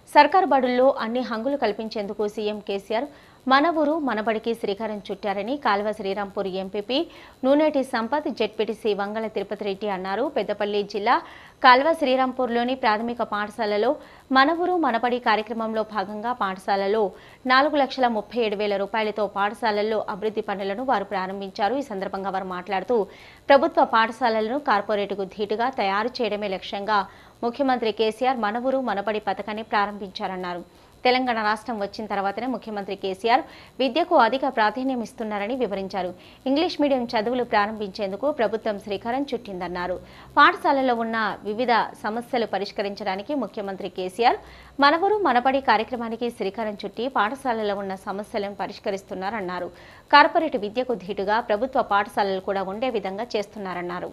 సర్కారు బడుల్లో అన్ని హంగులు కల్పించేందుకు సీఎం కేసీఆర్ మన ఊరు మనబడికి శ్రీకారం చుట్టారని కాల్వ శ్రీరాంపూర్ ఎంపీపీ నూనెటి సంపత్ జెడ్పీటీసీ వంగల తిరుపతి రెడ్డి అన్నారు పెద్దపల్లి జిల్లా కాల్వ శ్రీరాంపూర్లోని ప్రాథమిక పాఠశాలలో మన ఊరు మనబడి కార్యక్రమంలో భాగంగా పాఠశాలలో నాలుగు లక్షల ముప్పై ఏడు వేల రూపాయలతో పాఠశాలల్లో అభివృద్ధి పనులను వారు ప్రారంభించారు ఈ సందర్భంగా వారు మాట్లాడుతూ ప్రభుత్వ పాఠశాలలను కార్పొరేటుకు ధీటుగా తయారు చేయడమే లక్ష్యంగా ముఖ్యమంత్రి కేసీఆర్ మన ఊరు మనబడి పథకాన్ని ప్రారంభించారన్నారు తెలంగాణ రాష్ట్రం వచ్చిన తర్వాతనే ముఖ్యమంత్రి కేసీఆర్ విద్యకు అధిక ప్రాధాన్యం ఇస్తున్నారని వివరించారు ఇంగ్లీష్ మీడియం చదువులు ప్రారంభించేందుకు ప్రభుత్వం శ్రీకారం చుట్టిందన్నారు పాఠశాలలో ఉన్న వివిధ సమస్యలు పరిష్కరించడానికి ముఖ్యమంత్రి కేసీఆర్ మనవరు మనబడి కార్యక్రమానికి శ్రీకారం చుట్టి పాఠశాలలో ఉన్న సమస్యలను పరిష్కరిస్తున్నారన్నారు కార్పొరేట్ విద్యకు ధీటుగా ప్రభుత్వ పాఠశాలలు కూడా ఉండే విధంగా చేస్తున్నారన్నారు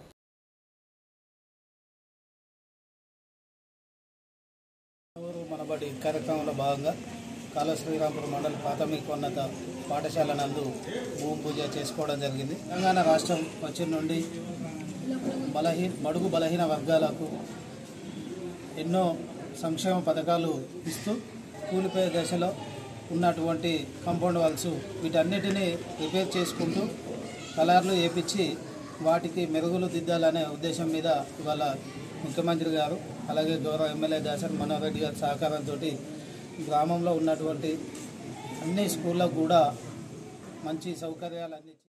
ఊరు మనబడి కార్యక్రమంలో భాగంగా కాల శ్రీరాంపురం మండల ప్రాథమికోన్నత పాఠశాల నందు భూమి పూజ చేసుకోవడం జరిగింది తెలంగాణ రాష్ట్రం వచ్చిన నుండి బలహీన బడుగు బలహీన వర్గాలకు ఎన్నో సంక్షేమ పథకాలు ఇస్తూ కూలిపోయే దశలో ఉన్నటువంటి కాంపౌండ్ వాల్స్ వీటన్నిటిని రిపేర్ చేసుకుంటూ కలర్లు వేపించి వాటికి మెరుగులు దిద్దాలనే ఉద్దేశం మీద ఇవాళ ముఖ్యమంత్రి గారు అలాగే గౌరవ ఎమ్మెల్యే దాసరి మనోహర్ రెడ్డి గారి సహకారంతో గ్రామంలో ఉన్నటువంటి అన్ని స్కూళ్ళకు కూడా మంచి సౌకర్యాలు అందించి